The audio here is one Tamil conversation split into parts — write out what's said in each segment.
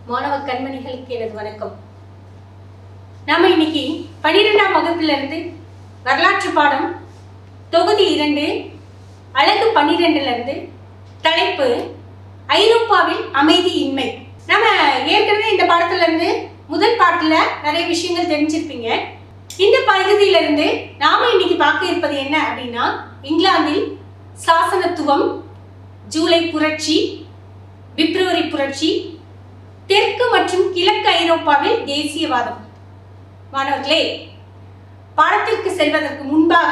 மாணவ கண்மணிகளுக்கு எனது வணக்கம் நாம இன்னைக்கு பனிரெண்டாம் வகுப்புல இருந்து வரலாற்று பாடம் தொகுதி இரண்டு அழகு பன்னிரெண்டுல இருந்து தலைப்பு ஐரோப்பாவில் அமைதியின்மை நம்ம ஏற்கனவே இந்த பாடத்துல இருந்து முதல் பாட்டுல நிறைய விஷயங்கள் தெரிஞ்சிருப்பீங்க இந்த பகுதியில இருந்து நாம இன்னைக்கு பார்க்க இருப்பது என்ன அப்படின்னா இங்கிலாந்தில் சாசனத்துவம் ஜூலை புரட்சி பிப்ரவரி புரட்சி தெற்கு மற்றும் கிழக்கு ஐரோப்பாவில் தேசியவாதம் மாணவர்களே பாடத்திற்கு செல்வதற்கு முன்பாக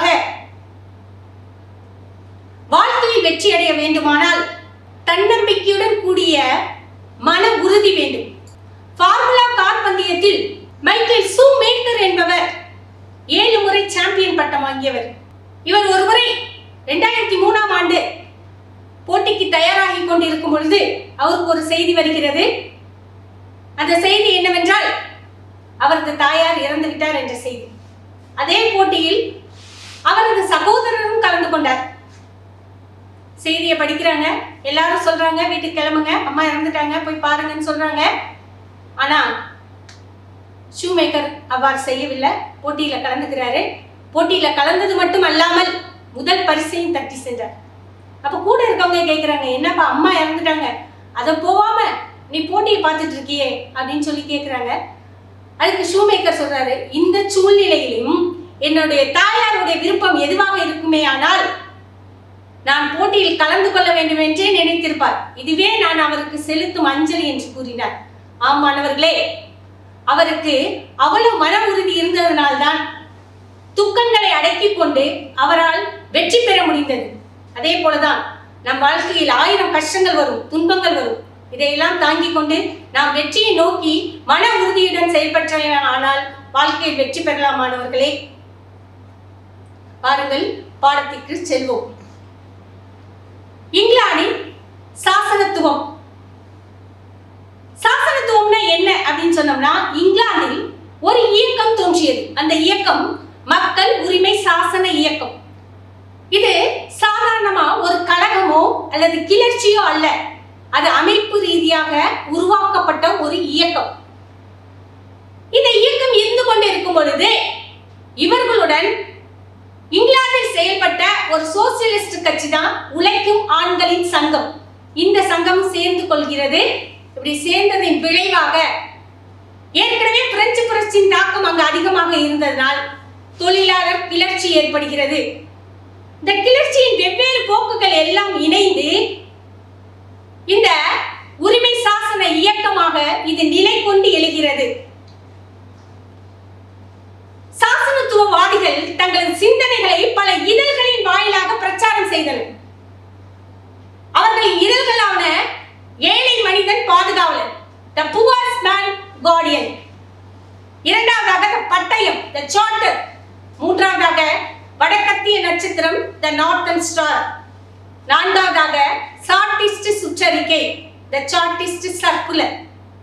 வாழ்க்கையில் வெற்றி அடைய வேண்டுமானால் தன்னம்பிக்கையுடன் கூடிய மன உறுதி வேண்டும் ஃபார்முலா கார் பந்தயத்தில் மைக்கேல் சூ மேக்கர் என்பவர் ஏழு முறை சாம்பியன் பட்டம் வாங்கியவர் இவர் ஒரு முறை ரெண்டாயிரத்தி மூணாம் ஆண்டு போட்டிக்கு தயாராகி கொண்டிருக்கும் பொழுது அவருக்கு ஒரு செய்தி வருகிறது அந்த செய்தி என்னவென்றால் அவரது தாயார் இறந்து விட்டார் என்ற செய்தி அதே போட்டியில் அவரது சகோதரரும் கலந்து கொண்டார் செய்தியை படிக்கிறாங்க எல்லாரும் சொல்றாங்க வீட்டுக்கு கிளம்புங்க அம்மா இறந்துட்டாங்க போய் பாருங்கன்னு சொல்றாங்க ஆனா ஷூ மேக்கர் அவ்வாறு செய்யவில்லை போட்டியில கலந்துக்கிறாரு போட்டியில கலந்தது மட்டும் அல்லாமல் முதல் பரிசையும் தட்டி சென்றார் அப்ப கூட இருக்கவங்க கேக்குறாங்க என்னப்பா அம்மா இறந்துட்டாங்க அதை போகாம நீ போட்டியை பார்த்துட்டு இருக்கியே அப்படின்னு சொல்லி கேக்குறாங்க அதுக்கு ஷூ மேக்கர் சொல்றாரு இந்த சூழ்நிலையிலும் என்னுடைய தாயாருடைய விருப்பம் எதுவாக இருக்குமே ஆனால் நான் போட்டியில் கலந்து கொள்ள வேண்டும் என்றே நினைத்திருப்பார் இதுவே நான் அவருக்கு செலுத்தும் அஞ்சலி என்று கூறினார் ஆமானவர்களே அவருக்கு அவ்வளவு மன உறுதி இருந்ததனால்தான் துக்கங்களை அடக்கிக் கொண்டு அவரால் வெற்றி பெற முடிந்தது அதே போலதான் நம் வாழ்க்கையில் ஆயிரம் கஷ்டங்கள் வரும் துன்பங்கள் வரும் இதையெல்லாம் தாங்கிக் கொண்டு நாம் வெற்றியை நோக்கி மன உறுதியுடன் செயல்பற்ற ஆனால் வாழ்க்கையில் வெற்றி பெறலாம் மாணவர்களே பாருங்கள் பாடத்திற்கு செல்வோம் இங்கிலாந்தின் சாசனத்துவம் சாசனத்துவம்னா என்ன அப்படின்னு சொன்னோம்னா இங்கிலாந்தில் ஒரு இயக்கம் தோன்றியது அந்த இயக்கம் மக்கள் உரிமை சாசன இயக்கம் இது சாதாரணமா ஒரு கழகமோ அல்லது கிளர்ச்சியோ அல்ல அது அமைப்பு ரீதியாக உருவாக்கப்பட்ட ஒரு இயக்கம் இந்த இயக்கம் இருந்து கொண்டு இருக்கும் பொழுது இவர்களுடன் இங்கிலாந்தில் செயல்பட்ட ஒரு சோசியலிஸ்ட் கட்சி தான் உழைக்கும் ஆண்களின் சங்கம் இந்த சங்கம் சேர்ந்து கொள்கிறது இப்படி சேர்ந்ததின் விளைவாக ஏற்கனவே பிரெஞ்சு புரட்சியின் தாக்கம் அங்கு அதிகமாக இருந்ததனால் தொழிலாளர் கிளர்ச்சி ஏற்படுகிறது இந்த கிளர்ச்சியின் வெவ்வேறு போக்குகள் எல்லாம் இணைந்து இந்த உரிமை சாசன இயக்கமாக இது நிலை கொண்டு எழுகிறது சாசனத்துவவாதிகள் தங்களது சிந்தனைகளை பல இதழ்களின் வாயிலாக பிரச்சாரம் செய்தனர் அவர்களின் இதழ்களான ஏழை மனிதன் பாதுகாவலர் த புவர்ஸ் மேன் கார்டியன் இரண்டாவதாக த பட்டயம் த சார்ட்டர் மூன்றாவதாக வடக்கத்திய நட்சத்திரம் த நார்த்தன் ஸ்டார் நான்காவதாக சார்டிஸ்ட் சுற்றறிக்கை த சார்டிஸ்ட் சர்க்குலர்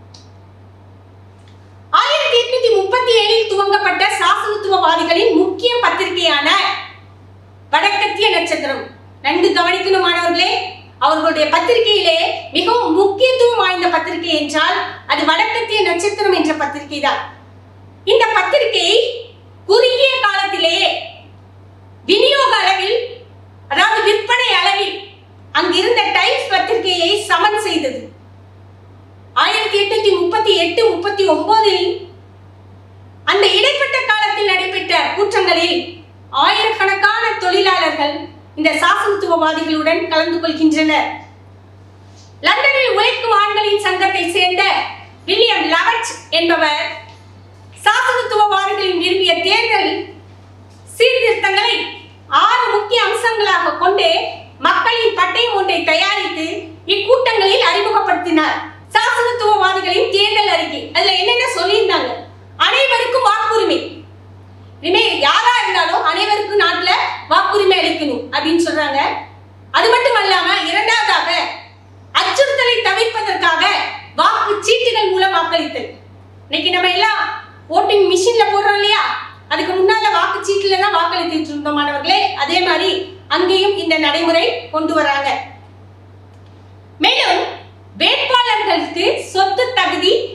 ஆயிரத்தி எட்நூத்தி முப்பத்தி ஏழில் துவங்கப்பட்ட சாசனத்துவவாதிகளின் முக்கிய பத்திரிகையான வடக்கத்திய நட்சத்திரம் நன்கு கவனிக்கணும் மாணவர்களே அவர்களுடைய பத்திரிகையிலே மிகவும் முக்கியத்துவம் வாய்ந்த பத்திரிகை என்றால் அது வடக்கத்திய நட்சத்திரம் என்ற பத்திரிகை தான் இந்த பத்திரிகை குறுகிய காலத்திலேயே விநியோக அளவில் அதாவது விற்பனை அளவில் அங்கிருந்த டைம்ஸ் பத்திரிகையை சமன் செய்தது ஆயிரத்தி எட்நூத்தி முப்பத்தி எட்டு முப்பத்தி ஒன்பதில் அந்த இடைப்பட்ட காலத்தில் நடைபெற்ற கூற்றங்களில் ஆயிரக்கணக்கான தொழிலாளர்கள் இந்த சாசனத்துவவாதிகளுடன் கலந்து கொள்கின்றனர் லண்டனில் உழைக்கும் ஆண்களின் சங்கத்தை சேர்ந்த வில்லியம் லவட் என்பவர் சாசனத்துவவாதிகளின் விரும்பிய தேர்தல் சீர்திருத்தங்களை ஆறு முக்கிய அம்சங்களாக கொண்டு மக்களின் பட்டயம் ஒன்றை தயாரித்து இக்கூட்டங்களில் அறிமுகப்படுத்தினார் சாசனத்துவவாதிகளின் தேர்தல் அறிக்கை அதுல என்னென்ன சொல்லியிருந்தாங்க அனைவருக்கும் வாக்குரிமை இனிமே யாரா இருந்தாலும் அனைவருக்கும் நாட்டுல வாக்குரிமை அளிக்கணும் அப்படின்னு சொல்றாங்க அது மட்டும் அல்லாம இரண்டாவதாக அச்சுறுத்தலை தவிர்ப்பதற்காக வாக்கு சீட்டுகள் மூலம் வாக்களித்தல் இன்னைக்கு நம்ம எல்லாம் ஓட்டிங் மிஷின்ல போடுறோம் இல்லையா அதுக்கு முன்னால வாக்கு சீட்டுல தான் வாக்களித்துட்டு இருந்தோம் மாணவர்களே அதே மாதிரி அங்கேயும் இந்த நடைமுறை கொண்டு வராங்க மேலும் வேட்பாளர்களுக்கு சொத்து தகுதி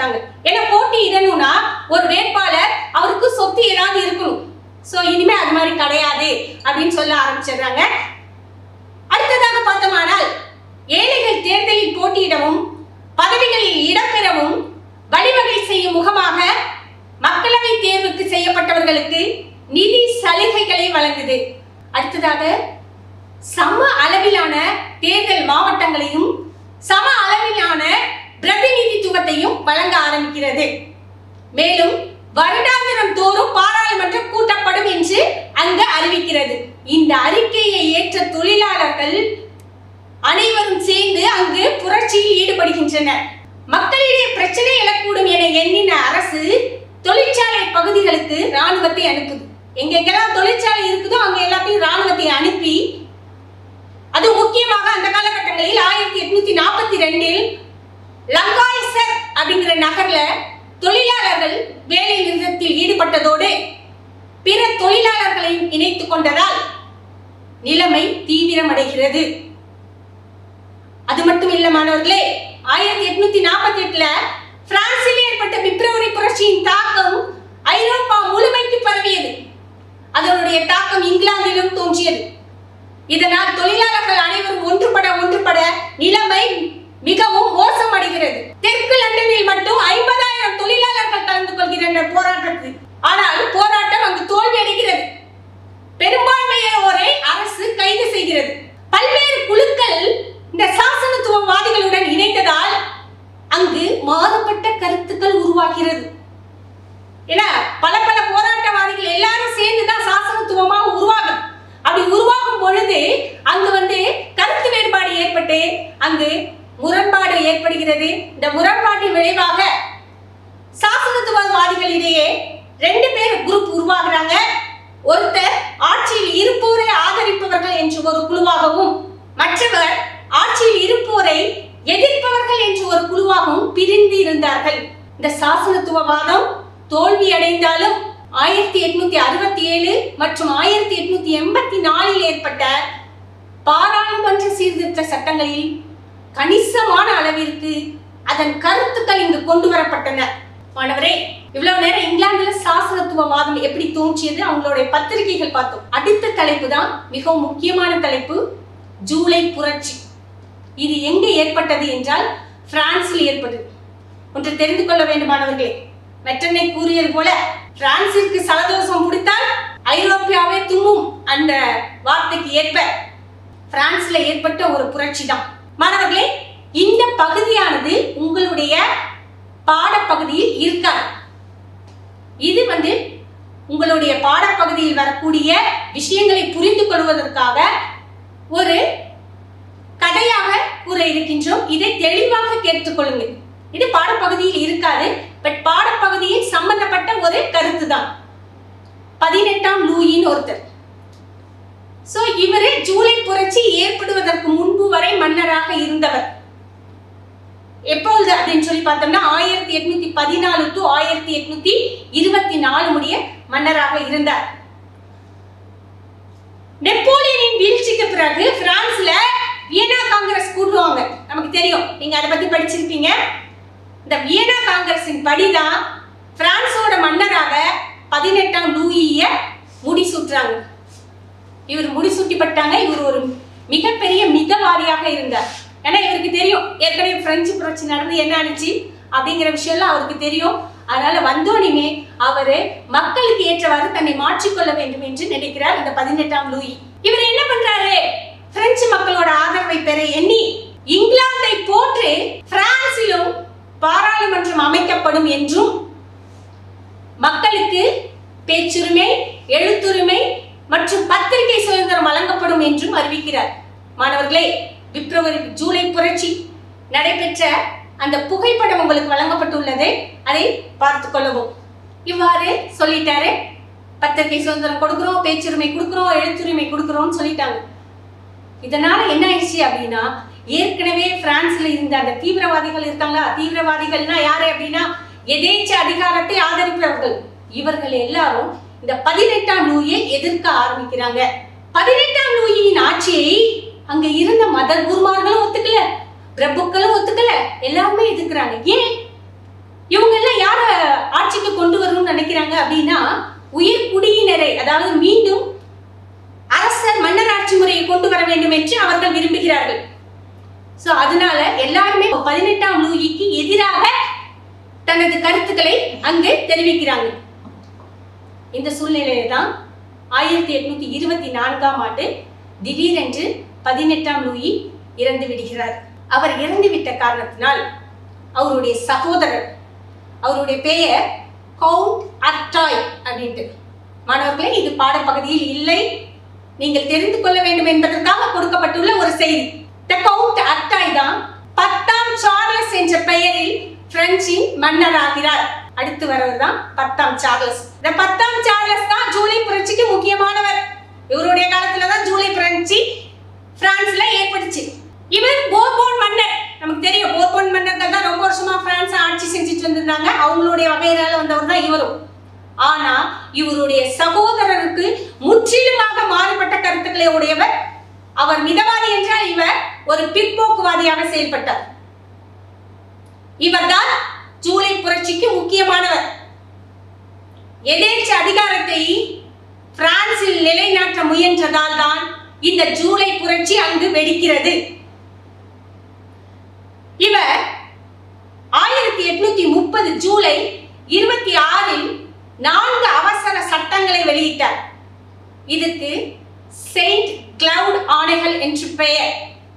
ஆரம்பிச்சிடுறாங்க ஏன்னா போட்டியிடணும்னா ஒரு வேட்பாளர் அவருக்கு சொத்து ஏதாவது இருக்கணும் சோ இனிமே அது மாதிரி கிடையாது அப்படின்னு சொல்ல ஆரம்பிச்சிடுறாங்க அடுத்ததாக பார்த்தோமானால் ஏழைகள் தேர்தலில் போட்டியிடவும் பதவிகளில் இடம்பெறவும் வழிவகை செய்யும் முகமாக மக்களவை தேர்வுக்கு செய்யப்பட்டவர்களுக்கு நிதி சலுகைகளை வழங்குது அடுத்ததாக சம அளவிலான தேர்தல் மாவட்டங்களையும் சம அளவிலான பிரதிநிதித்துவத்தையும் வழங்க ஆரம்பிக்கிறது மேலும் வருடாந்திரம் தோறும் பாராளுமன்றம் கூட்டப்படும் என்று அங்கு அறிவிக்கிறது இந்த அறிக்கையை ஏற்ற தொழிலாளர்கள் அனைவரும் சேர்ந்து அங்கு புரட்சியில் ஈடுபடுகின்றனர் மக்களிடையே பிரச்சனை எழக்கூடும் என எண்ணின அரசு தொழிற்சாலை பகுதிகளுக்கு ராணுவத்தை அனுப்புது எங்கெங்கெல்லாம் தொழிற்சாலை இருக்குதோ அங்க எல்லாத்தையும் ராணுவத்தை அனுப்பி அது முக்கியமாக அந்த காலகட்டங்களில் ஆயிரத்தி எட்நூத்தி நாற்பத்தி ரெண்டில் லங்காய்சர் அப்படிங்கிற நகர்ல தொழிலாளர்கள் வேலை நிறுத்தத்தில் ஈடுபட்டதோடு பிற தொழிலாளர்களையும் இணைத்துக் கொண்டதால் நிலைமை தீவிரமடைகிறது அது மட்டும் இல்ல மாணவர்களே ஆயிரத்தி எட்நூத்தி நாற்பத்தி எட்டுல பிரான்சில் ஏற்பட்ட பிப்ரவரி புரட்சியின் தாக்கம் ஐரோப்பா முழுமைக்கு பரவியது அதனுடைய தாக்கம் இங்கிலாந்திலும் தோன்றியது இதனால் தொழிலாளர்கள் அனைவரும் ஒன்றுபட ஒன்றுபட நிலைமை மிகவும் மோசமடைகிறது தெற்கு லண்டனில் மட்டும் ஐம்பதாயிரம் தொழிலாளர்கள் கலந்து கொள்கின்றனர் போராட்டத்தில் ஆனால் போராட்டம் அங்கு தோல்வி அடைகிறது பெரும்பான்மையோரை அரசு கைது செய்கிறது பல்வேறு குழுக்கள் இந்த சாசனத்துவவாதிகளுடன் இணைந்ததால் அங்கு மாறுபட்ட கருத்துக்கள் உருவாகிறது ஏன்னா பல பல போராட்டவாதிகள் எல்லாரும் சேர்ந்து தான் சாசனத்துவமா உருவாகும் அப்படி உருவாகும் பொழுது அங்கு வந்து கருத்து வேறுபாடு ஏற்பட்டு அங்கு முரண்பாடு ஏற்படுகிறது இந்த முரண்பாட்டின் விளைவாக சாசனத்துவவாதிகளிடையே ரெண்டு பேர் குரூப் உருவாகுறாங்க ஒருத்தர் ஆட்சியில் இருப்போரை ஆதரிப்பவர்கள் என்று ஒரு குழுவாகவும் மற்றவர் ஆட்சியில் இருப்போரை எதிர்ப்பவர்கள் என்று ஒரு குழுவாகவும் பிரிந்து இருந்தார்கள் இந்த சாசனத்துவவாதம் தோல்வி அடைந்தாலும் ஆயிரத்தி எட்நூத்தி அறுபத்தி ஏழு மற்றும் ஆயிரத்தி எட்நூத்தி எண்பத்தி நாலில் ஏற்பட்ட பாராளுமன்ற சீர்திருத்த சட்டங்களில் கணிசமான அளவிற்கு அதன் கருத்துக்கள் இங்கு கொண்டு வரப்பட்டன மாணவரே இவ்வளவு நேரம் இங்கிலாந்துல சாசனத்துவவாதம் எப்படி தோன்றியது அவங்களுடைய பத்திரிகைகள் பார்த்தோம் அடுத்த தலைப்பு தான் மிகவும் முக்கியமான தலைப்பு ஜூலை புரட்சி இது எங்க ஏற்பட்டது என்றால் பிரான்சில் ஏற்பட்டது ஒன்று தெரிந்து கொள்ள வேண்டுமானவர்களே மெட்டனை கூறியது போல பிரான்சிற்கு சலதோஷம் முடித்தால் ஐரோப்பியாவே தும்மும் அந்த வார்த்தைக்கு ஏற்ப பிரான்ஸ்ல ஏற்பட்ட ஒரு புரட்சி தான் மாணவர்களே இந்த பகுதியானது உங்களுடைய பாடப்பகுதியில் இருக்காது இது வந்து உங்களுடைய பாடப்பகுதியில் வரக்கூடிய விஷயங்களை புரிந்து கொள்வதற்காக ஒரு கதையாக கூற இருக்கின்றோம் இதை தெளிவாக கேட்டுக்கொள்ளுங்கள் இது பாடப்பகுதியில் இருக்காது பட் பாடப்பகுதியில் சம்பந்தப்பட்ட ஒரு கருத்து தான் பதினெட்டாம் லூயின் ஒருத்தர் சோ இவரு ஜூலை புரட்சி ஏற்படுவதற்கு முன்பு வரை மன்னராக இருந்தவர் எப்பொழுது அப்படின்னு சொல்லி பார்த்தோம்னா ஆயிரத்தி எட்நூத்தி பதினாலு டு ஆயிரத்தி எட்நூத்தி இருபத்தி நாலு முடிய மன்னராக இருந்தார் நெப்போலியனின் வீழ்ச்சிக்கு பிறகு பிரான்ஸ்ல வியனா காங்கிரஸ் கூட்டுவாங்க நமக்கு தெரியும் நீங்க அதை பத்தி படிச்சிருப்பீங்க இந்த வியனா காங்கிரஸின் படிதான் பிரான்ஸோட மன்னராக பதினெட்டாம் லூயிய முடிசூட்டுறாங்க இவர் முடிசூட்டிப்பட்டாங்க இவர் ஒரு மிகப்பெரிய மிதவாதியாக இருந்தார் ஏன்னா இவருக்கு தெரியும் ஏற்கனவே பிரெஞ்சு புரட்சி நடந்து என்ன ஆனிச்சு அப்படிங்கிற விஷயம்லாம் அவருக்கு தெரியும் அதனால வந்தோனிமே அவரு மக்களுக்கு ஏற்றவாறு தன்னை மாற்றிக்கொள்ள வேண்டும் என்று நினைக்கிறார் இந்த பதினெட்டாம் லூயி இவர் என்ன பண்றாரு பிரெஞ்சு மக்களோட ஆதரவை பெற எண்ணி இங்கிலாந்தை போன்று பிரான்சிலும் பாராளுமன்றம் அமைக்கப்படும் என்றும் மக்களுக்கு பேச்சுரிமை எழுத்துரிமை மற்றும் பத்திரிகை சுதந்திரம் வழங்கப்படும் என்றும் அறிவிக்கிறார் மாணவர்களே பிப்ரவரி ஜூலை புரட்சி நடைபெற்ற அந்த புகைப்படம் உங்களுக்கு வழங்கப்பட்டுள்ளது அதை பார்த்து கொள்ளவும் இவ்வாறு சொல்லிட்டாரு பத்திரிகை சுதந்திரம் கொடுக்குறோம் பேச்சுரிமை கொடுக்குறோம் எழுத்துரிமை கொடுக்குறோம்னு சொல்லிட்டாங்க இதனால என்ன ஆயிடுச்சு அப்படின்னா ஏற்கனவே பிரான்ஸ்ல இருந்த அந்த தீவிரவாதிகள் இருக்காங்களா தீவிரவாதிகள்னா யாரு அப்படின்னா எதேச்ச அதிகாரத்தை ஆதரிப்பவர்கள் இவர்கள் எல்லாரும் இந்த பதினெட்டாம் லூயை எதிர்க்க ஆரம்பிக்கிறாங்க பதினெட்டாம் லூயின் ஆட்சியை அங்க இருந்த மத குருமார்களும் ஒத்துக்கல பிரபுக்களும் ஒத்துக்கல எல்லாருமே எதிர்க்கிறாங்க ஏன் இவங்க அதாவது மீண்டும் அரசர் மன்னராட்சி முறையை கொண்டு வர வேண்டும் என்று அவர்கள் விரும்புகிறார்கள் சோ அதனால எல்லாருமே பதினெட்டாம் லூயிக்கு எதிராக தனது கருத்துக்களை அங்கு தெரிவிக்கிறாங்க இந்த சூழ்நிலையில தான் ஆயிரத்தி எட்நூத்தி இருபத்தி நான்காம் ஆண்டு திடீரென்று பதினெட்டாம் லூயி இறந்து விடுகிறார் அவர் இறந்துவிட்ட காரணத்தினால் அவருடைய சகோதரர் அவருடைய பெயர் கவுண்ட் அர்டாய் அப்படின்ட்டு மாணவர்களே இது பாடப்பகுதியில் இல்லை நீங்கள் தெரிந்து கொள்ள வேண்டும் என்பதற்காக கொடுக்கப்பட்டுள்ள ஒரு செய்தி த கவுண்ட் அர்டாய் தான் பத்தாம் சார்லஸ் என்ற பெயரில் பிரெஞ்சின் மன்னராகிறார் அடுத்து வரவர் தான் பத்தாம் சார்லஸ் இந்த பத்தாம் சார்லஸ் தான் ஜூலை புரட்சிக்கு முக்கியமானவர் இவருடைய காலத்துல தான் ஜூலை புரட்சி பிரான்ஸ்ல ஏற்பட்டுச்சு இவர் போர்போன் மன்னர் நமக்கு தெரியும் போர்போன் மன்னர்கள் தான் ரொம்ப வருஷமா பிரான்ஸ் ஆட்சி செஞ்சுட்டு வந்திருந்தாங்க அவங்களுடைய வகையினால வந்தவர் தான் இவரும் ஆனா இவருடைய சகோதரருக்கு முற்றிலுமாக மாறுபட்ட கருத்துக்களை உடையவர் அவர் மிதவாதி என்றால் இவர் ஒரு பிற்போக்குவாதியாக செயல்பட்டார் இவர்தான் ஜூலை புரட்சிக்கு முக்கியமானவர் எதேச்ச அதிகாரத்தை பிரான்சில் நிலைநாட்ட முயன்றதால் தான் இந்த ஜூலை புரட்சி அங்கு வெடிக்கிறது இவர் ஆயிரத்தி எட்நூத்தி முப்பது ஜூலை இருபத்தி ஆறில் நான்கு அவசர சட்டங்களை வெளியிட்டார் இதுக்கு செயின்ட் கிளவுட் ஆணைகள் என்று பெயர்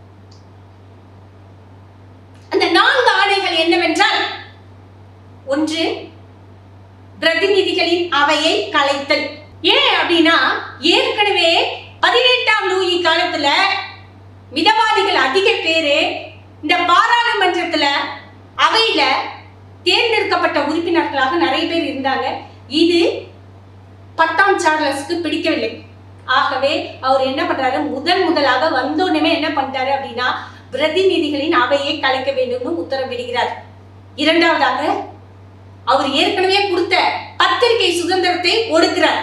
அந்த நான்கு ஆணைகள் என்னவென்றால் ஒன்று பிரதிநிதிகளின் அவையை கலைத்தல் ஏன் அப்படின்னா ஏற்கனவே பதினெட்டாம் லூயி காலத்துல மிதவாதிகள் அதிக பேரு இந்த பாராளுமன்றத்துல அவையில தேர்ந்தெடுக்கப்பட்ட உறுப்பினர்களாக நிறைய பேர் இருந்தாங்க இது பத்தாம் சார்லஸ்க்கு பிடிக்கவில்லை ஆகவே அவர் என்ன பண்றாரு முதன் முதலாக வந்தோடனே என்ன பண்ணிட்டாரு அப்படின்னா பிரதிநிதிகளின் அவையை கலைக்க வேண்டும்னு உத்தரவிடுகிறார் இரண்டாவதாக அவர் ஏற்கனவே கொடுத்த பத்திரிகை சுதந்திரத்தை ஒடுக்கிறார்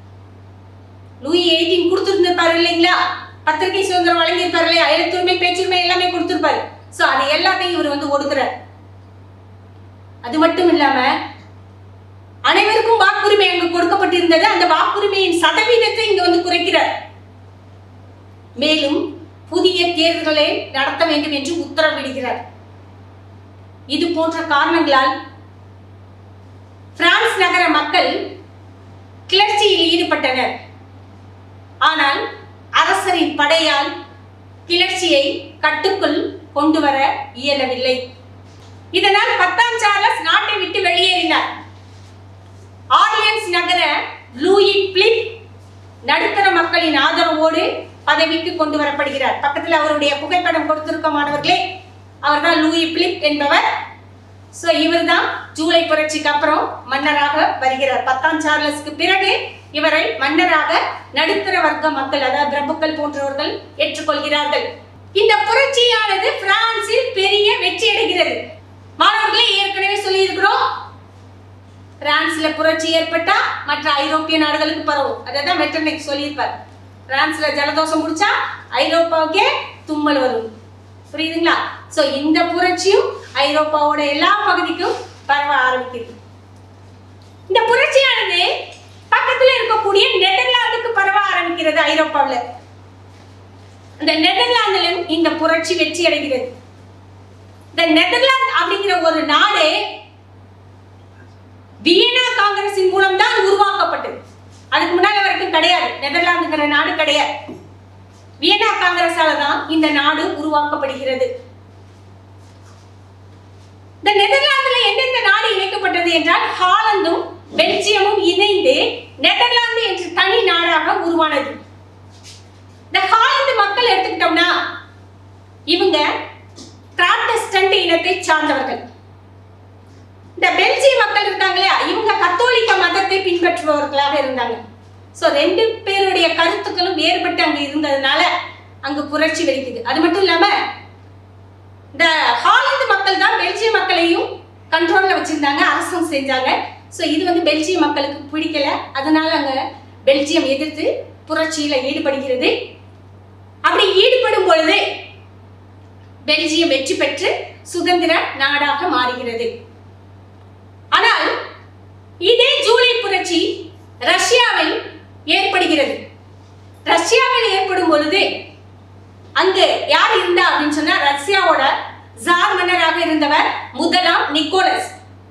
லூயி எயிட்டீன் கொடுத்துருந்திருப்பாரு இல்லைங்களா பத்திரிகை சுதந்திரம் வழங்கியிருப்பாரு இல்லையா எழுத்துரிமை பேச்சுரிமை எல்லாமே கொடுத்திருப்பாரு சோ அது எல்லாத்தையும் இவர் வந்து ஒடுக்குறார் அது மட்டும் இல்லாம அனைவருக்கும் வாக்குரிமை அங்கு கொடுக்கப்பட்டிருந்தது அந்த வாக்குரிமையின் சதவீதத்தை இங்க வந்து குறைக்கிறார் மேலும் புதிய தேர்தல்களை நடத்த வேண்டும் என்று உத்தரவிடுகிறார் இது போன்ற காரணங்களால் பிரான்ஸ் நகர மக்கள் கிளர்ச்சியில் ஈடுபட்டனர் ஆனால் அரசரின் படையால் கிளர்ச்சியை கட்டுக்குள் கொண்டு வர இயலவில்லை இதனால் பத்தாம் சார்லஸ் நாட்டை விட்டு வெளியேறினார் ஆர்லியன்ஸ் நகர லூயி பிலிப் நடுத்தர மக்களின் ஆதரவோடு பதவிக்கு கொண்டு வரப்படுகிறார் பக்கத்துல அவருடைய புகைப்படம் கொடுத்திருக்க மாணவர்களே அவர்தான் லூயி பிலிப் என்பவர் சோ இவர்தான் ஜூலை புரட்சிக்கு அப்புறம் மன்னராக வருகிறார் பத்தாம் சார்லஸ்க்கு பிறகு இவரை மன்னராக நடுத்தர வர்க்க மக்கள் அதாவது பிரபுக்கள் போன்றவர்கள் ஏற்றுக்கொள்கிறார்கள் இந்த புரட்சியானது பிரான்சில் பெரிய வெற்றி அடைகிறது மாணவர்களே ஏற்கனவே சொல்லியிருக்கிறோம் பிரான்ஸ்ல புரட்சி ஏற்பட்டா மற்ற ஐரோப்பிய நாடுகளுக்கு பரவும் அதான் மெட்டர்னிக் சொல்லியிருப்பார் பிரான்ஸ்ல ஜலதோஷம் முடிச்சா ஐரோப்பாவுக்கே தும்மல் வரும் புரியுதுங்களா சோ இந்த புரட்சியும் ஐரோப்பாவோட எல்லா பகுதிக்கும் பரவ ஆரம்பிக்குது இந்த புரட்சியானது பக்கத்துல இருக்கக்கூடிய நெதர்லாந்துக்கு பரவ ஆரம்பிக்கிறது ஐரோப்பாவுல இந்த நெதர்லாந்திலும் இந்த புரட்சி வெற்றி அடைகிறது இந்த நெதர்லாந்து அப்படிங்கிற ஒரு நாடு வியனா காங்கிரசின் மூலம் தான் உருவாக்கப்பட்டது அதுக்கு முன்னால வரைக்கும் கிடையாது நெதர்லாந்துங்கிற நாடு கிடையாது வியனா காங்கிரஸால தான் இந்த நாடு உருவாக்கப்படுகிறது இந்த நெதர்லாந்துல எந்தெந்த நாடு இணைக்கப்பட்டது என்றால் ஹாலந்தும் பெல்ஜியமும் இணைந்து நெதர்லாந்து என்ற தனி நாடாக உருவானது இந்த ஹாலந்து மக்கள் எடுத்துக்கிட்டோம்னா இவங்க பிராட்டஸ்டன்ட் இனத்தை சார்ந்தவர்கள் இந்த பெல்ஜிய மக்கள் இருக்காங்களே இவங்க கத்தோலிக்க மதத்தை பின்பற்றுபவர்களாக இருந்தாங்க சோ ரெண்டு பேருடைய கருத்துக்களும் வேறுபட்டு அங்க இருந்ததுனால அங்க புரட்சி வெடிக்குது அது மட்டும் இல்லாம இந்த ஹாலந்து மக்கள் தான் பெல்ஜிய மக்களையும் கண்ட்ரோல்ல வச்சிருந்தாங்க அரசாங்கம் செஞ்சாங்க சோ இது வந்து பெல்ஜிய மக்களுக்கு பிடிக்கல அதனால அங்க பெல்ஜியம் எதிர்த்து புரட்சியில ஈடுபடுகிறது அப்படி ஈடுபடும் பொழுது பெல்ஜியம் வெற்றி பெற்று சுதந்திர நாடாக மாறுகிறது ஆனால் இதே ஜூலை புரட்சி ரஷ்யாவில் ஏ அழைக்கப்படும் பொழுது அங்கு யார் இருந்தா அப்படின்னு சொன்னா ரஷ்யாவோட ஜார் மன்னராக இருந்தவர் முதலாம் நிக்கோலஸ்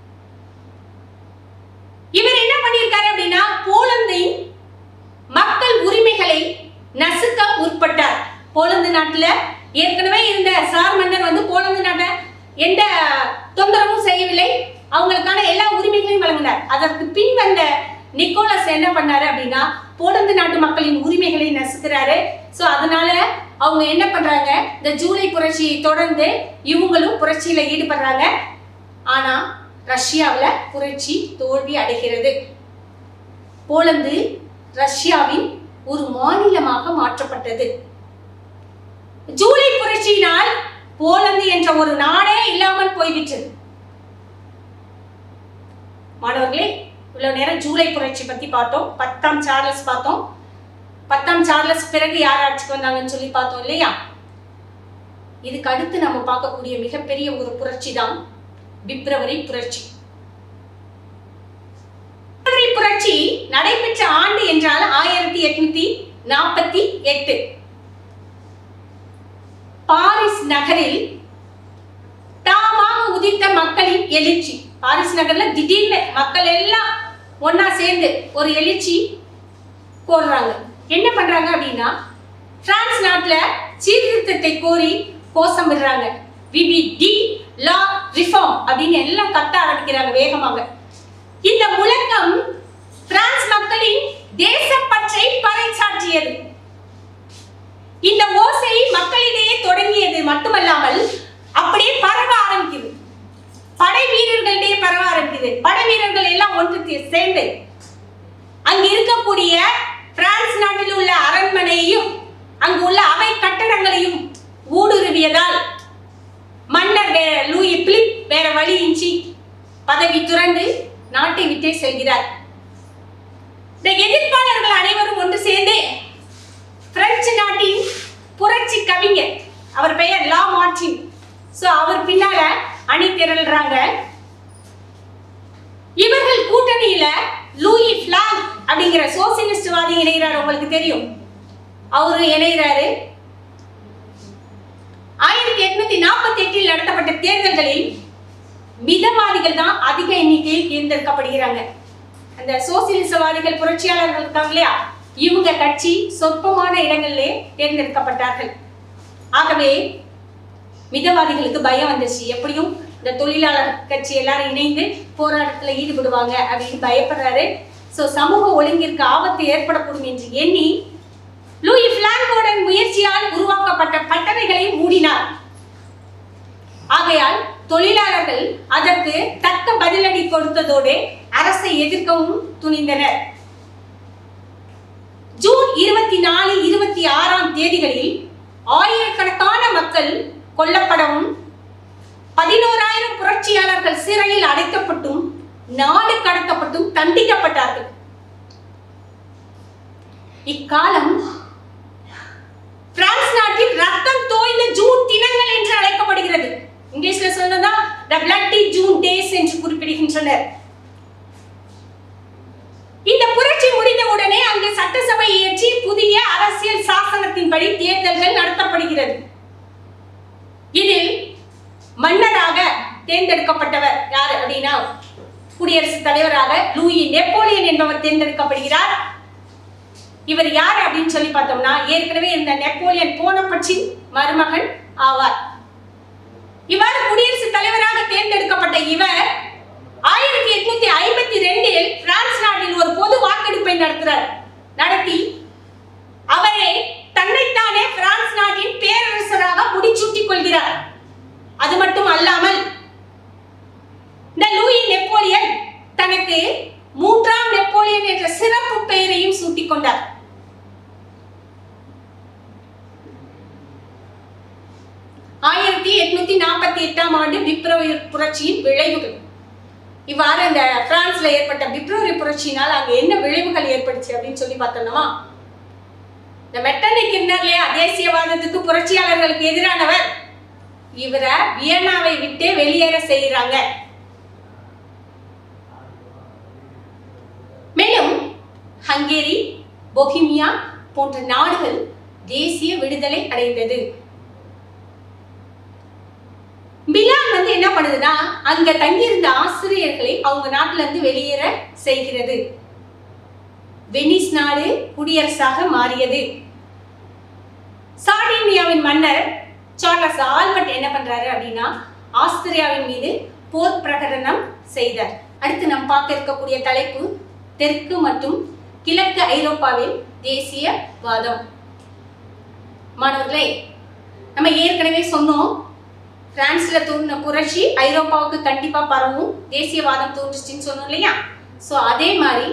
இவர் என்ன பண்ணியிருக்காரு அப்படின்னா போலந்தின் மக்கள் உரிமைகளை நசுக்க முற்பட்டார் போலந்து நாட்டுல ஏற்கனவே இருந்த சார் மன்னர் வந்து போலந்து நாட்டை எந்த தொந்தரவும் செய்யவில்லை அவங்களுக்கான எல்லா உரிமைகளையும் வழங்கினார் அதற்கு பின் வந்த நிக்கோலஸ் என்ன பண்ணாரு அப்படின்னா போலந்து நாட்டு மக்களின் உரிமைகளை நசுக்கிறாரு ஸோ அதனால அவங்க என்ன பண்றாங்க இந்த ஜூலை புரட்சியை தொடர்ந்து இவங்களும் புரட்சியில ஈடுபடுறாங்க ஆனா ரஷ்யாவில் புரட்சி தோல்வி அடைகிறது போலந்து ரஷ்யாவின் ஒரு மாநிலமாக மாற்றப்பட்டது ஜூலை புரட்சியினால் போலந்து என்ற ஒரு நாடே இல்லாமல் போய்விட்டது மாணவர்களே இவ்வளவு நேரம் ஜூலை புரட்சி பத்தி பார்த்தோம் பத்தாம் சார்லஸ் பார்த்தோம் பத்தாம் சார்லஸ் பிறகு யார் ஆட்சிக்கு வந்தாங்கன்னு சொல்லி பார்த்தோம் இல்லையா இதுக்கு அடுத்து நம்ம பார்க்கக்கூடிய மிகப்பெரிய ஒரு புரட்சி தான் பிப்ரவரி புரட்சி பிப்ரவரி புரட்சி நடைபெற்ற ஆண்டு என்றால் ஆயிரத்தி எட்நூத்தி நாற்பத்தி எட்டு பாரிஸ் நகரில் தாமாக உதித்த மக்களின் எழுச்சி பாரிஸ் நகர்ல திடீர்னு மக்கள் எல்லாம் ஒண்ணா சேர்ந்து ஒரு எழுச்சி கோர்றாங்க என்ன பண்றாங்க அப்படின்னா பிரான்ஸ் நாட்டுல சீர்திருத்தத்தை கோரி கோஷம் விடுறாங்க விவி டி லா ரிஃபார்ம் அப்படின்னு எல்லாம் கத்த ஆரம்பிக்கிறாங்க வேகமாக இந்த முழக்கம் பிரான்ஸ் மக்களின் தேசப்பற்றை பறைசாற்றியது இந்த ஓசை மக்களிடையே தொடங்கியது மட்டுமல்லாமல் அப்படியே பரவ ஆரம்பிக்குது படை வீரர்களிடையே பரவ ஆரம்பிக்குது படை வீரர்கள் எல்லாம் ஒன்று தே- சேர்ந்து அங்க இருக்கக்கூடிய பிரான்ஸ் நாட்டில் உள்ள அரண்மனையையும் அங்கு உள்ள அவை கட்டடங்களையும் ஊடுருவியதால் மன்னர் வே- லூயி பிலிப் வேற வழியின்றி பதவி துறந்து நாட்டை விட்டே செல்கிறார் இந்த எதிர்ப்பாளர்கள் அனைவரும் ஒன்று சேர்ந்து பிரெஞ்சு நாட்டின் புரட்சி கவிஞர் அவர் பெயர் லா மார்டின் சோ அவர் பின்னால அணி திரள்றாங்க இவர்கள் கூட்டணியில லூயி பிளாங் அப்படிங்கிற சோசியலிஸ்ட்வாதி இணைகிறார் உங்களுக்கு தெரியும் அவரு இணைகிறாரு ஆயிரத்தி எட்நூத்தி நாற்பத்தி எட்டில் நடத்தப்பட்ட தேர்தல்களில் மிதவாதிகள் தான் அதிக எண்ணிக்கையில் தேர்ந்தெடுக்கப்படுகிறாங்க அந்த சோசியலிசவாதிகள் புரட்சியாளர்கள் இருக்காங்க இல்லையா இவங்க கட்சி சொற்பமான இடங்களிலே தேர்ந்தெடுக்கப்பட்டார்கள் ஆகவே மிதவாதிகளுக்கு பயம் வந்துச்சு எப்படியும் இந்த தொழிலாளர் கட்சி எல்லாரும் இணைந்து போராட்டத்தில் ஈடுபடுவாங்க அப்படின்னு பயப்படுறாரு ஸோ சமூக ஒழுங்கிற்கு ஆபத்து ஏற்படக்கூடும் என்று எண்ணி லூயி பிளாங்கோடன் முயற்சியால் உருவாக்கப்பட்ட பட்டறைகளை மூடினார் ஆகையால் தொழிலாளர்கள் அதற்கு தக்க பதிலடி கொடுத்ததோடு அரசை எதிர்க்கவும் துணிந்தனர் ஜூன் இருபத்தி நாலு இருபத்தி ஆறாம் தேதிகளில் ஆயிரக்கணக்கான மக்கள் கொல்லப்படவும் பதினோராயிரம் புரட்சியாளர்கள் சிறையில் அடைக்கப்பட்டும் நாடு கடத்தப்பட்டும் தண்டிக்கப்பட்டார்கள் இக்காலம் பிரான்ஸ் நாட்டில் ரத்தம் தோய்ந்த ஜூன் தினங்கள் என்று அழைக்கப்படுகிறது இங்கிலீஷ்ல சொன்னதா த பிளட்டி ஜூன் டேஸ் என்று குறிப்பிடுகின்றனர் இந்த புரட்சி முடிந்தவுடனே அங்கு சட்டசபை இயற்றி புதிய அரசியல் சாசனத்தின்படி தேர்தல்கள் நடத்தப்படுகிறது இதில் மன்னராக தேர்ந்தெடுக்கப்பட்டவர் யார் அப்படின்னா குடியரசுத் தலைவராக லூயி நெப்போலியன் என்பவர் தேர்ந்தெடுக்கப்படுகிறார் இவர் யார் அப்படின்னு சொல்லி பார்த்தோம்னா ஏற்கனவே இந்த நெப்போலியன் போனபட்சின் மருமகன் ஆவார் இவ்வாறு குடியரசுத் தலைவராக தேர்ந்தெடுக்கப்பட்ட இவர் ஆயிரத்தி எட்நூத்தி ஐம்பத்தி ரெண்டில் பிரான்ஸ் நாட்டில் ஒரு பொது வாக்கெடுப்பை நடத்துறார் நடத்தி அவரே தன்னைத்தானே பிரான்ஸ் நாட்டின் பேரரசராக முடிசூட்டிக் கொள்கிறார் அது மட்டும் அல்லாமல் இந்த லூயி நெப்போலியன் தனக்கு மூன்றாம் நெப்போலியன் என்ற சிறப்பு பெயரையும் சூட்டிக் கொண்டார் ஆயிரத்தி எட்நூத்தி நாற்பத்தி எட்டாம் ஆண்டு பிப்ரவரி புரட்சியின் விளைவுகள் இவ்வாறு இந்த பிரான்ஸ்ல ஏற்பட்ட பிப்ரவரி புரட்சியினால் அங்க என்ன விளைவுகள் ஏற்பட்டுச்சு அப்படின்னு சொல்லி பார்த்தோம்னா இந்த மெட்டனிக் இருந்தார் இல்லையா தேசியவாதத்துக்கு புரட்சியாளர்களுக்கு எதிரானவர் இவரை வியன்னாவை விட்டே வெளியேற செய்யறாங்க மேலும் ஹங்கேரி பொஹிமியா போன்ற நாடுகள் தேசிய விடுதலை அடைந்தது மிலான் வந்து என்ன பண்ணுதுன்னா அங்க தங்கியிருந்த ஆசிரியர்களை அவங்க நாட்டுல இருந்து வெளியேற செய்கிறது வெனிஸ் நாடு குடியரசாக மாறியது சார்டினியாவின் மன்னர் சார்லஸ் ஆல்பர்ட் என்ன பண்றாரு அப்படின்னா ஆஸ்திரியாவின் மீது போர் பிரகடனம் செய்தார் அடுத்து நாம் பார்க்க இருக்கக்கூடிய தலைப்பு தெற்கு மற்றும் கிழக்கு ஐரோப்பாவில் தேசியவாதம் மாணவர்களே நம்ம ஏற்கனவே சொன்னோம் பிரான்ஸ்ல தோன்றின புரட்சி ஐரோப்பாவுக்கு கண்டிப்பா பரவும் தேசியவாதம் தோன்றுச்சுன்னு சொன்னோம் இல்லையா ஸோ அதே மாதிரி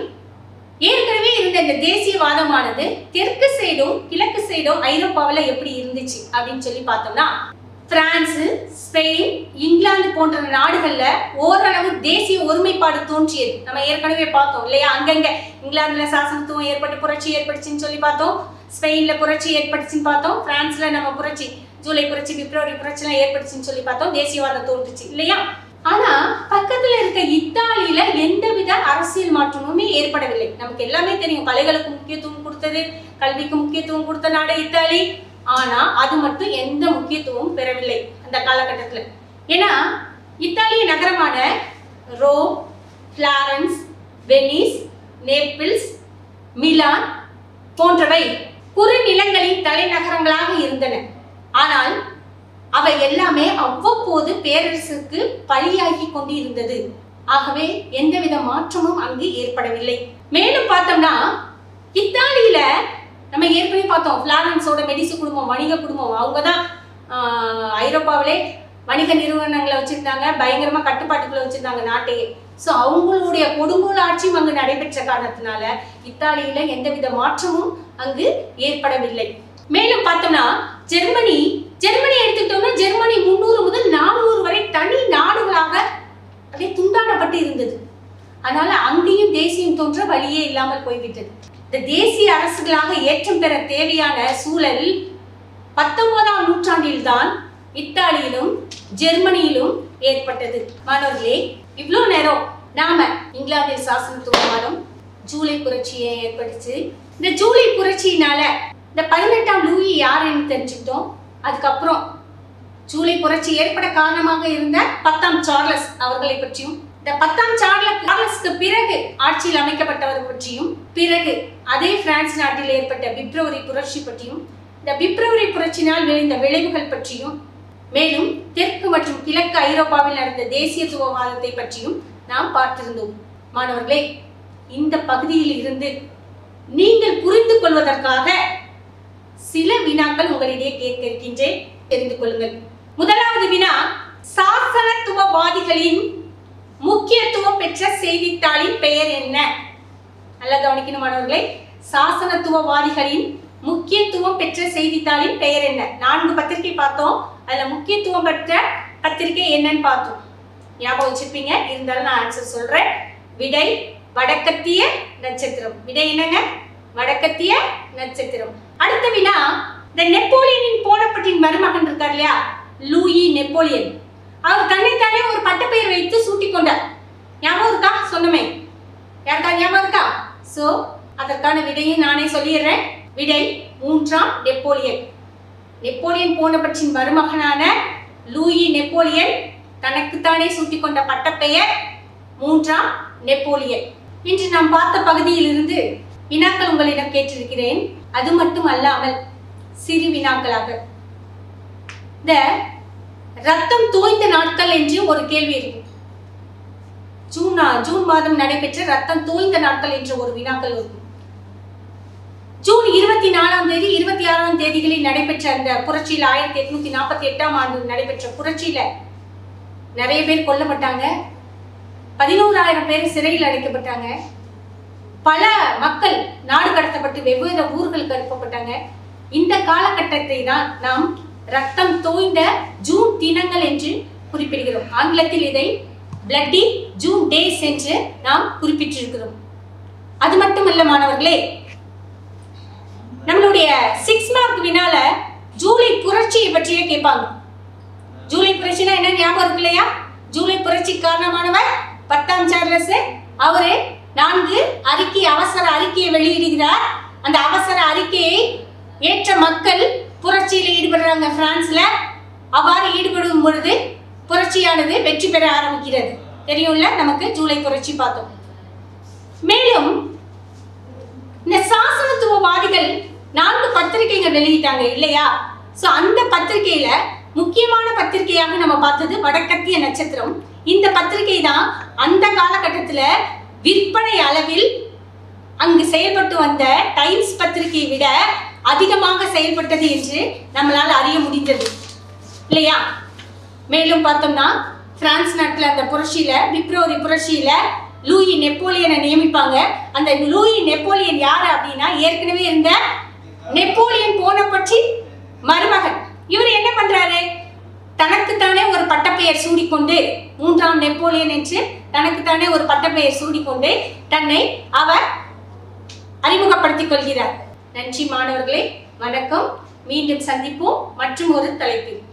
ஏற்கனவே இருந்த இந்த தேசியவாதமானது தெற்கு சைடும் கிழக்கு சைடும் ஐரோப்பாவில் எப்படி இருந்துச்சு அப்படின்னு சொல்லி பார்த்தோம்னா பிரான்ஸ் ஸ்பெயின் இங்கிலாந்து போன்ற நாடுகள்ல ஓரளவு தேசிய ஒருமைப்பாடு தோன்றியது நம்ம ஏற்கனவே பார்த்தோம் இல்லையா அங்கங்க இங்கிலாந்துல சாசனத்துவம் ஏற்பட்டு புரட்சி ஏற்பட்டுச்சுன்னு சொல்லி பார்த்தோம் ஸ்பெயின்ல புரட்சி ஏற்பட்டுச்சுன்னு பார்த்தோம் பிரான்ஸ்ல நம்ம புரட்சி ஜூலை புரட்சி பிப்ரவரி புரட்சி எல்லாம் ஏற்பட்டுச்சுன்னு சொல்லி பார்த்தோம் தேசியவாதம் தோன்றுச்சு இல்லையா ஆனா பக்கத்துல இருக்க இத்தாலியில எந்தவித அரசியல் மாற்றமுமே ஏற்படவில்லை நமக்கு எல்லாமே தெரியும் கலைகளுக்கு முக்கியத்துவம் கொடுத்தது கல்விக்கு முக்கியத்துவம் கொடுத்த நாடு இத்தாலி ஆனா அது மட்டும் எந்த முக்கியத்துவமும் பெறவில்லை அந்த காலகட்டத்துல ஏன்னா இத்தாலிய நகரமான Rome Florence Venice Naples Milan போன்றவை குறுநிலங்களின் தலைநகரங்களாக இருந்தன ஆனால் அவை எல்லாமே அவ்வப்போது பேரரசுக்கு பலியாகி கொண்டு இருந்தது ஆகவே எந்தவித மாற்றமும் அங்கு ஏற்படவில்லை மேலும் பார்த்தோம்னா இத்தாலியில நம்ம ஏற்கனவே பார்த்தோம் பிளாரன்ஸோட மெடிசு குடும்பம் வணிக குடும்பம் அவங்க தான் ஐரோப்பாவிலே வணிக நிறுவனங்களை வச்சிருந்தாங்க பயங்கரமா கட்டுப்பாட்டுக்குள்ள வச்சிருந்தாங்க நாட்டையே ஸோ அவங்களுடைய கொடுங்கோல் ஆட்சியும் அங்கு நடைபெற்ற காரணத்தினால இத்தாலியில எந்தவித மாற்றமும் அங்கு ஏற்படவில்லை மேலும் பார்த்தோம்னா ஜெர்மனி ஜெர்மனி எடுத்துக்கிட்டோம்னா ஜெர்மனி முந்நூறு முதல் நானூறு வரை தனி நாடுகளாக அப்படியே துண்டாடப்பட்டு இருந்தது அதனால அங்கேயும் தேசியம் தோன்ற வழியே இல்லாமல் போய்விட்டது இந்த தேசிய அரசுகளாக ஏற்றம் பெற தேவையான சூழல் பத்தொன்பதாம் நூற்றாண்டில்தான் இத்தாலியிலும் ஜெர்மனியிலும் ஏற்பட்டது மாணவர்களே இவ்வளோ நேரம் நாம இங்கிலாந்தில் சாசனத்துவமானம் ஜூலை புரட்சியை ஏற்பட்டுச்சு இந்த ஜூலை புரட்சியினால இந்த பதினெட்டாம் லூயி யாருன்னு தெரிஞ்சுக்கிட்டோம் அதுக்கப்புறம் ஜூலை புரட்சி ஏற்பட காரணமாக இருந்த பத்தாம் சார்லஸ் அவர்களை பற்றியும் இந்த பத்தாம் சார்லஸ் சார்லஸ்க்கு பிறகு ஆட்சியில் அமைக்கப்பட்டவர் பற்றியும் பிறகு அதே பிரான்ஸ் நாட்டில் ஏற்பட்ட பிப்ரவரி புரட்சி பற்றியும் இந்த பிப்ரவரி புரட்சினால் விளைந்த விளைவுகள் பற்றியும் மேலும் தெற்கு மற்றும் கிழக்கு ஐரோப்பாவில் நடந்த தேசியத்துவவாதத்தை பற்றியும் நாம் பார்த்திருந்தோம் மாணவர்களே இந்த பகுதியில் இருந்து நீங்கள் புரிந்து கொள்வதற்காக சில வினாக்கள் உங்களிடையே கேட்க இருக்கின்றேன் தெரிந்து கொள்ளுங்கள் முதலாவது வினா சாசனத்துவவாதிகளின் முக்கியத்துவம் பெற்ற செய்தித்தாளின் பெயர் என்ன நல்லா கவனிக்கணும் மாணவர்களே சாசனத்துவவாதிகளின் முக்கியத்துவம் பெற்ற செய்தித்தாளின் பெயர் என்ன நான்கு பத்திரிகை பார்த்தோம் அதுல முக்கியத்துவம் பெற்ற பத்திரிகை என்னன்னு பார்த்தோம் ஞாபகம் வச்சிருப்பீங்க இருந்தாலும் நான் ஆன்சர் சொல்றேன் விடை வடக்கத்திய நட்சத்திரம் விடை என்னங்க வடக்கத்திய நட்சத்திரம் அடுத்த வினா இந்த நெப்போலியனின் போனப்பட்டின் மருமகன் இருக்கார் இல்லையா லூயி நெப்போலியன் அவர் தன்னைத்தானே ஒரு பட்டப்பெயர் வைத்து சூட்டிக் கொண்டார் ஞாபகம் இருக்கா சொன்னமே யாருக்கா ஞாபகம் இருக்கா சோ அதற்கான விடையை நானே சொல்லிடுறேன் விடை மூன்றாம் நெப்போலியன் நெப்போலியன் போனபட்சின் மருமகனான லூயி நெப்போலியன் தனக்குத்தானே சூட்டிக் கொண்ட பட்டப்பெயர் மூன்றாம் நெப்போலியன் இன்று நாம் பார்த்த பகுதியிலிருந்து வினாக்கள் உங்களிடம் கேட்டிருக்கிறேன் அது மட்டும் அல்லாமல் சிறு வினாக்களாக இந்த ரத்தம் தோய்ந்த நாட்கள் என்று ஒரு கேள்வி இருக்கு ஜூன் ஜூன் மாதம் நடைபெற்ற ரத்தம் தோய்ந்த நாட்கள் என்ற ஒரு வினாக்கள் இருக்கும் ஜூன் இருபத்தி நாலாம் தேதி இருபத்தி ஆறாம் தேதிகளில் நடைபெற்ற அந்த புரட்சியில் ஆயிரத்தி எட்நூத்தி நாற்பத்தி எட்டாம் ஆண்டு நடைபெற்ற புரட்சியில நிறைய பேர் கொல்லப்பட்டாங்க பதினோராயிரம் பேர் சிறையில் அடைக்கப்பட்டாங்க பல மக்கள் நாடு கடத்தப்பட்டு வெவ்வேறு ஊர்களுக்கு அனுப்பப்பட்டாங்க இந்த காலகட்டத்தை தான் நாம் ரத்தம் தோய்ந்த ஜூன் தினங்கள் என்று குறிப்பிடுகிறோம் ஆங்கிலத்தில் இதை பிளட்டி ஜூன் டேஸ் என்று நாம் குறிப்பிட்டிருக்கிறோம் அது மட்டுமல்ல மாணவர்களே நம்மளுடைய சிக்ஸ் மார்க் வினால ஜூலை புரட்சியை பற்றியே கேட்பாங்க ஜூலை புரட்சினா என்ன ஞாபகம் இருக்கு இல்லையா ஜூலை புரட்சி காரணமானவர் பத்தாம் சார்லஸ் அவரு நான்கு அறிக்கை அவசர அறிக்கையை வெளியிடுகிறார் அந்த அவசர அறிக்கையை ஏற்ற மக்கள் புரட்சியில் ஈடுபடுறாங்க பிரான்ஸ்ல அவ்வாறு ஈடுபடும் பொழுது புரட்சியானது வெற்றி பெற ஆரம்பிக்கிறது தெரியும்ல நமக்கு ஜூலை புரட்சி பார்த்தோம் மேலும் இந்த சாசனத்துவவாதிகள் நான்கு பத்திரிகைகள் வெளியிட்டாங்க இல்லையா சோ அந்த பத்திரிகையில முக்கியமான பத்திரிகையாக நம்ம பார்த்தது வடக்கத்திய நட்சத்திரம் இந்த பத்திரிகை தான் அந்த காலகட்டத்துல விற்பனை அளவில் அங்கு செயல்பட்டு வந்த டைம்ஸ் பத்திரிகையை விட அதிகமாக செயல்பட்டது என்று நம்மளால் அறிய முடிந்தது இல்லையா மேலும் பார்த்தோம்னா பிரான்ஸ் நாட்டில் அந்த புரட்சியில பிப்ரவரி புரட்சியில லூயி நெப்போலியனை நியமிப்பாங்க அந்த லூயி நெப்போலியன் யாரு அப்படின்னா ஏற்கனவே இருந்த நெப்போலியன் போனபட்சி மருமகன் இவர் என்ன பண்றாரு தனக்குத்தானே ஒரு பட்டப்பெயர் சூடிக்கொண்டு மூன்றாம் நெப்போலியன் என்று தனக்குத்தானே ஒரு பட்டப்பெயர் சூடிக்கொண்டு தன்னை அவர் அறிமுகப்படுத்திக் கொள்கிறார் நன்றி மாணவர்களே வணக்கம் மீண்டும் சந்திப்போம் மற்றும் ஒரு தலைப்பில்